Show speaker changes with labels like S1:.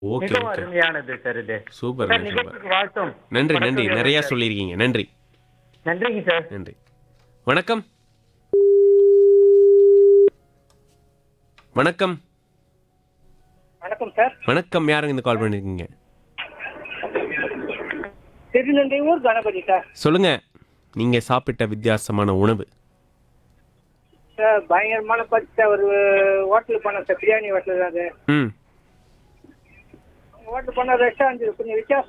S1: Okay
S2: மிகவும்
S1: okay
S2: அருமையானது sir இது
S1: சூப்பர்
S2: சார்
S1: சூப்பர்
S2: நிகழ்ச்சிக்கு வாழ்த்தும்
S1: நன்றி
S2: வணக்கம்
S1: நன்றி
S2: சார்.
S1: நிறைய சொல்லியிருக்கீங்க நன்றி
S2: நன்றிங்க சார்
S1: நன்றி வணக்கம் வணக்கம்
S3: வணக்கம் சார்
S1: வணக்கம் யாருங்க இந்த கால் பண்ணிருக்கீங்க
S3: திருநெல்வேலூர் கணபதி சார்
S1: சொல்லுங்க நீங்க சாப்பிட்ட வித்தியாசமான உணவு
S3: சார் பயங்கரமான பச்சை ஒரு ஹோட்டல் பண்ண சார் பிரியாணி ஹோட்டல் அது
S1: ம்
S3: ஹோட்டல் பண்ண ரெஸ்டாரண்ட் கொஞ்சம் வித்தியாசம்